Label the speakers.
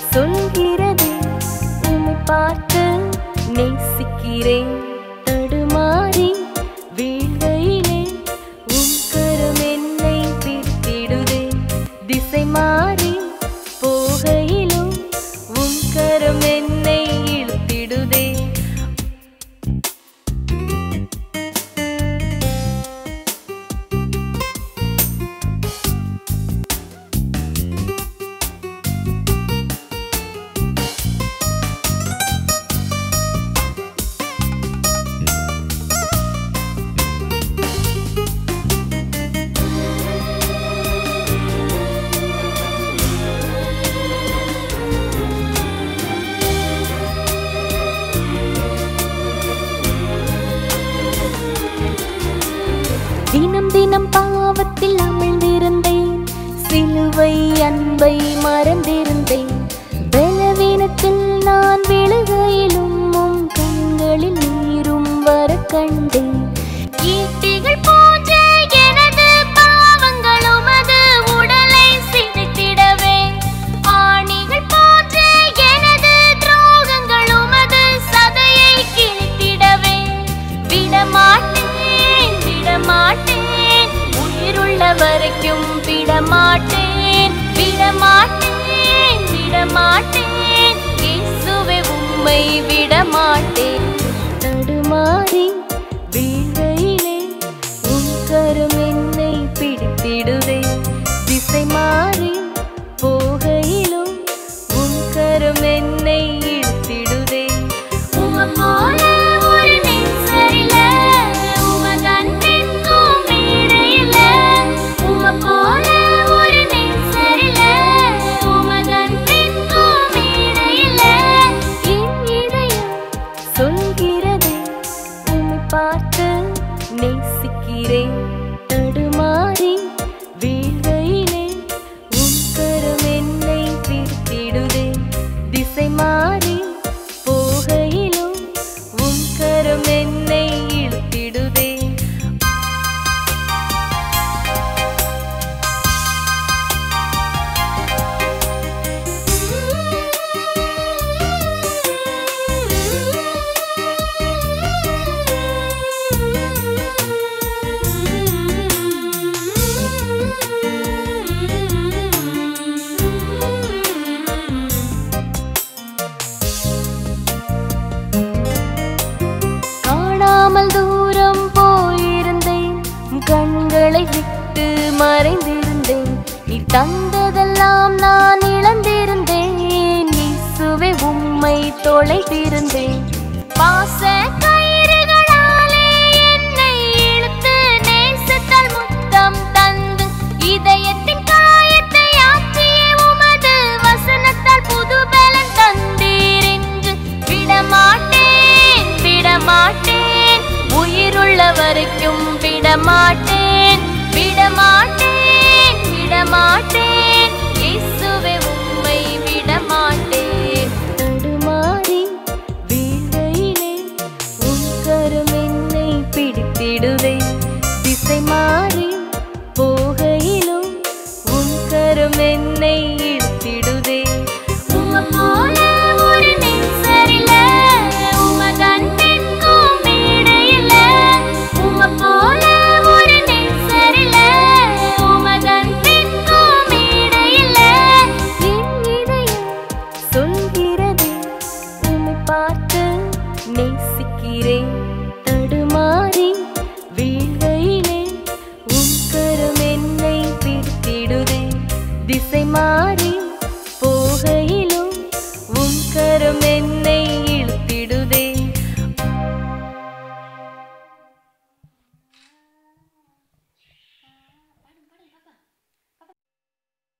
Speaker 1: சொல்கிறதே உம்மை பார்த்து நேசிக்கிறேன் தடுமாறி வீழ்கையிலே உம் கரம் என்னை பிடித்திடுதே திசை மாறி போகையிலும் உம் கரம் என்னை இழுத்திடுதே தினம் தினம் பாவத்தில் அமிழ்ந்திருந்தேன் சிலுவை அன்பை மறந்திருந்தேன் பலவீனத்தில் நான் விழுகையிலும் உம் கண்களில் நீரும் வர கண்டேன் ஈட்டிகள் போன்ற எனது பாவங்கள் உமது உடலை சிதைத்திடவே ஆணிகள் போன்ற எனது துரோகங்கள் உமது சதையை கிழித்திடவே விடமாட்டேன் விடமாட்டேன் உயிருள்ள வரைக்கும் விடமாட்டேன் விடமாட்டேன் விடமாட்டேன் இயேசுவே உம்மை விடமாட்டேன் தடுமாறி வீழ்கையிலே உம் கரம் என்னை பிடித்திடுவே திசை மாறி போகையிலும் உம் கரம் என்னை இழுத்திடுதே உம போல ஒரு நேசரில உமதன்பிற்கும் ஈடில்ல உம போல ஒரு நேசரில உமதன்பிற்கும் ஈடில்ல என் இதயம் சொல்கிறதே உம்மை பார்த்து நேசிக்கிறேன் தடுமாறி வீழ்கையிலே உம் கரம் என்னை பிடித்திடுதே திசை மாறி போகையிலும் உம் கரம் என்னை இழுத்திடுதே காணாமல் தூரம் போயிருந்தேன் உம் கண்களை விட்டு மறைந்திருந்தேன் நீ தந்ததெல்லாம் நான் இழந்திருந்தேன் இயேசுவே உம்மை தொலைத்திருந்தேன் பாச